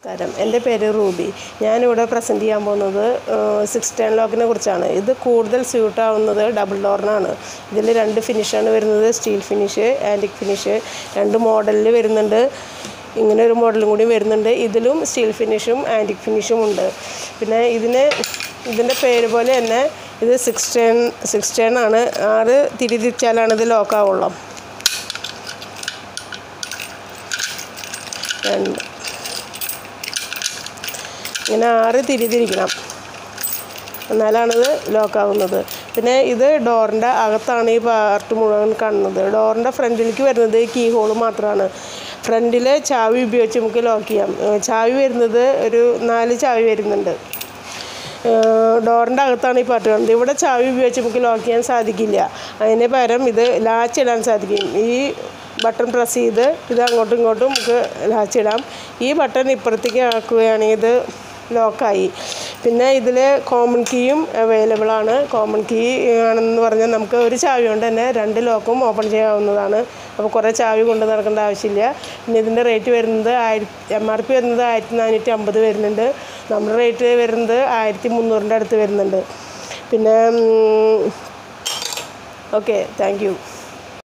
നമസ്കാരം എൻ്റെ പേര് റൂബി ഞാനിവിടെ പ്രസൻറ്റ് ചെയ്യാൻ പോകുന്നത് സിക്സ് ടെൻ ലോക്കിനെ കുറിച്ചാണ് ഇത് കൂടുതൽ സ്യൂട്ട് ആവുന്നത് ഡബിൾ ഡോറിനാണ് ഇതിൽ രണ്ട് ഫിനിഷാണ് വരുന്നത് സ്റ്റീൽ ഫിനിഷ് ആൻറ്റിക് ഫിനിഷ് രണ്ട് മോഡലിൽ വരുന്നുണ്ട് ഇങ്ങനെ ഒരു മോഡലും കൂടി വരുന്നുണ്ട് ഇതിലും സ്റ്റീൽ ഫിനിഷും ആൻറ്റിക് ഫിനിഷും ഉണ്ട് പിന്നെ ഇതിന് ഇതിൻ്റെ പേര് പോലെ തന്നെ ഇത് സിക്സ് ടെൻ സിക്സ് ടെൻ ആണ് ആറ് തിരിച്ചാലാണ് ഇത് ലോക്കാവുള്ളൂ രണ്ട് ഇങ്ങനെ ആറ് തിരിതിരിക്കണം എന്നാലാണിത് ലോക്കാവുന്നത് പിന്നെ ഇത് ഡോറിൻ്റെ അകത്താണ് ഈ പാർട്ട് മുഴുവൻ കാണുന്നത് ഡോറിൻ്റെ ഫ്രണ്ടിലേക്ക് വരുന്നത് കീ ഹോള് മാത്രമാണ് ഫ്രണ്ടിലെ ചാവി ഉപയോഗിച്ച് നമുക്ക് ലോക്ക് ചെയ്യാം ഏഹ് ചാവി വരുന്നത് ഒരു നാല് ചാവി വരുന്നുണ്ട് ഡോറിൻ്റെ അകത്താണ് ഈ പാർട്ട് കാണുന്നത് ഇവിടെ ചാവി ഉപയോഗിച്ച് നമുക്ക് ലോക്ക് ചെയ്യാൻ സാധിക്കില്ല അതിന് പകരം ഇത് ലാച്ച് ഇടാൻ സാധിക്കും ഈ ബട്ടൺ പ്രസ് ചെയ്ത് ഇത് അങ്ങോട്ടും ഇങ്ങോട്ടും നമുക്ക് ലാച്ച് ഇടാം ഈ ബട്ടൺ ഇപ്പുറത്തേക്ക് ആക്കുകയാണെങ്കിൽ ഇത് ലോക്കായി പിന്നെ ഇതിൽ കോമൺ കീയും അവൈലബിൾ ആണ് കോമൺ കീ ആണെന്ന് പറഞ്ഞാൽ നമുക്ക് ഒരു ചാവി കൊണ്ട് തന്നെ രണ്ട് ലോക്കും ഓപ്പൺ ചെയ്യാവുന്നതാണ് അപ്പോൾ കുറേ ചാവി കൊണ്ട് നടക്കേണ്ട ആവശ്യമില്ല പിന്നെ ഇതിൻ്റെ റേറ്റ് വരുന്നത് ആയിരത്തി എം ആർ പി വരുന്നത് ആയിരത്തി നാനൂറ്റി അമ്പത് വരുന്നുണ്ട് നമ്മുടെ റേറ്റ് വരുന്നത് ആയിരത്തി മുന്നൂറിൻ്റെ അടുത്ത് വരുന്നുണ്ട് പിന്നെ ഓക്കെ താങ്ക് യു